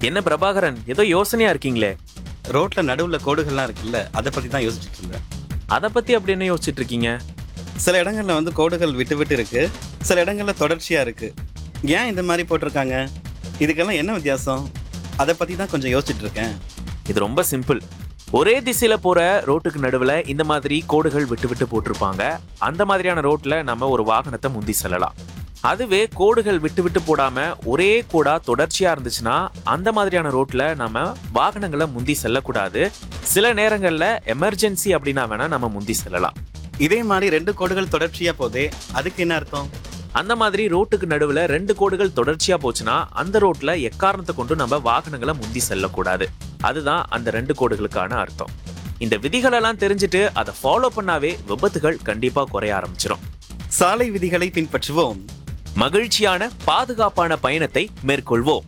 என்ன பிரபாகரன் ஏதோ யோசனையா இருக்கீங்களே ரோட்ல நடுவுல கோடுகள்லாம் இருக்குல்ல அதை பத்தி தான் யோசிச்சுட்டு இருந்தேன் அதை பத்தி அப்படி என்ன யோசிச்சுட்டு இருக்கீங்க சில இடங்கள்ல வந்து கோடுகள் விட்டு விட்டு இருக்கு சில இடங்கள்ல தொடர்ச்சியா இருக்கு ஏன் இந்த மாதிரி போட்டிருக்காங்க இதுக்கெல்லாம் என்ன வித்தியாசம் அதை பத்தி தான் கொஞ்சம் யோசிச்சுட்டு இருக்கேன் இது ரொம்ப சிம்பிள் ஒரே திசையில போற ரோட்டுக்கு நடுவுல இந்த மாதிரி கோடுகள் விட்டு விட்டு போட்டிருப்பாங்க அந்த மாதிரியான ரோட்ல நம்ம ஒரு வாகனத்தை முந்தி செல்லலாம் அதுவே கோடுகள் விட்டு விட்டு போடாம ஒரே கோடா தொடர்ச்சியா இருந்துச்சுன்னா அந்த மாதிரியான ரோட்ல நம்ம வாகனங்களை முந்தி செல்லக்கூடாது சில நேரங்கள்ல எமர்ஜென்சி அப்படின்னா வேணா நம்ம முந்தி செல்லலாம் இதே மாதிரி ரெண்டு கோடுகள் தொடர்ச்சியா போதே அதுக்கு என்ன அர்த்தம் அந்த மாதிரி ரோட்டுக்கு நடுவுல ரெண்டு கோடுகள் தொடர்ச்சியா போச்சுன்னா அந்த ரோட்ல எக்காரணத்தை கொண்டு நம்ம வாகனங்களை முந்தி செல்லக்கூடாது அதுதான் அந்த ரெண்டு கோடுகளுக்கான அர்த்தம் இந்த விதிகளெல்லாம் தெரிஞ்சுட்டு அதை ஃபாலோ பண்ணாவே விபத்துகள் கண்டிப்பா குறைய ஆரம்பிச்சிடும் சாலை விதிகளை பின்பற்றுவோம் மகிழ்ச்சியான பாதுகாப்பான பயணத்தை மேற்கொள்வோம்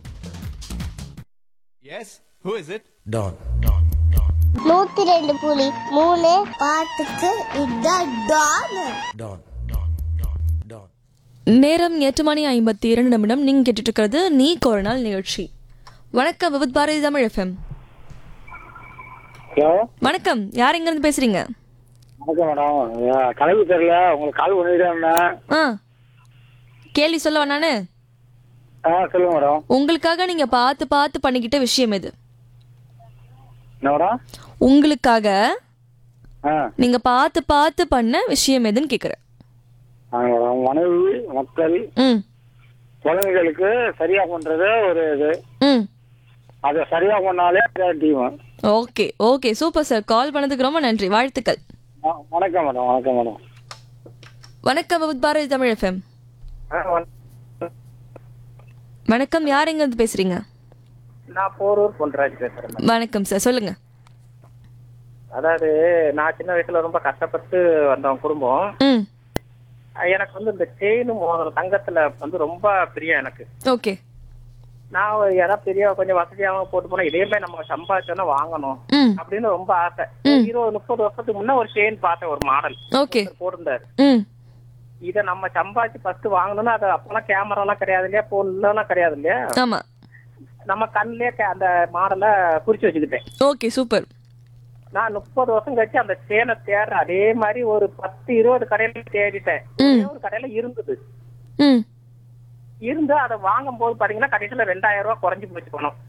Yes? Who is it? Don. நூத்தி ரெண்டு புலி மூணு பாட்டுக்கு இதான் டான் Don. Don. நேரம் எட்டு மணி ஐம்பத்தி இரண்டு நிமிடம் நீங்க கேட்டுட்டு இருக்கிறது நீ ஒரு நாள் நிகழ்ச்சி வணக்கம் விபத் பாரதி தமிழ் எஃப்எம் ஹலோ வணக்கம் யார் எங்க இருந்து பேசுறீங்க வணக்கம் மேடம் கலவி தெரியல உங்களுக்கு கால் பண்ணிட்டேன் ஆ கேள்வி சொல்ல நானு ஆ சொல்லுங்க மேடம் உங்களுக்காக நீங்க பார்த்து பார்த்து பண்ணிக்கிட்ட விஷயம் எது என்ன மேடம் உங்களுக்காக ஆ நீங்க பார்த்து பார்த்து பண்ண விஷயம் எதுன்னு கேக்குறேன் ஆ மேடம் மனைவி மக்கள் ம் குழந்தைகளுக்கு சரியா பண்றது ஒரு இது ம் அதை சரியா பண்ணாலே team okay okay super sir call பண்ணதுக்கு ரொம்ப நன்றி வாழ்த்துக்கள் வணக்கம் மேடம் வணக்கம் மேடம் வணக்கம் விபத் பாரதி தமிழ் எஃப்எம் வணக்கம் யார் எங்க இருந்து பேசுறீங்க நான் போரூர் பொன்ராஜ் பேசுறேன் வணக்கம் சார் சொல்லுங்க அதாவது நான் சின்ன வயசுல ரொம்ப கஷ்டப்பட்டு வந்தவன் குடும்பம் ம் எனக்கு வந்து இந்த செயின் மோதிரம் தங்கத்துல வந்து ரொம்ப பிரியம் எனக்கு ஓகே நான் யாராவது பெரிய கொஞ்சம் வசதியாகவும் போட்டு போனா இதே மாதிரி நம்ம சம்பாதிச்சோன்னா வாங்கணும் ம் அப்படின்னு ரொம்ப ஆசை ஒரு இருபது முப்பது வருஷத்துக்கு முன்ன ஒரு செயின் பார்த்தேன் ஒரு மாடல் ஓகே போட்டிருந்தாரு ம் இதை நம்ம சம்பாதிச்சு ஃபர்ஸ்ட் வாங்கணும்னா அது அப்பெல்லாம் கேமரா எல்லாம் கிடையாது இல்லையா போன்லாம் கிடையாது இல்லையா ஆமா நம்ம கண்ணிலே அந்த மாடலை குறிச்சு வச்சுக்கிட்டேன் ஓகே சூப்பர் நான் முப்பது வருஷம் கழிச்சு அந்த சேனை தேடுறேன் அதே மாதிரி ஒரு பத்து இருபது கடையில தேடிட்டேன் ஒரே ஒரு கடையில இருந்தது ம் இருந்து அதை வாங்கும் போது பாத்தீங்கன்னா கடைசியில ரெண்டாயிரம் ரூபாய் குறைஞ்சு போச்சு பணம்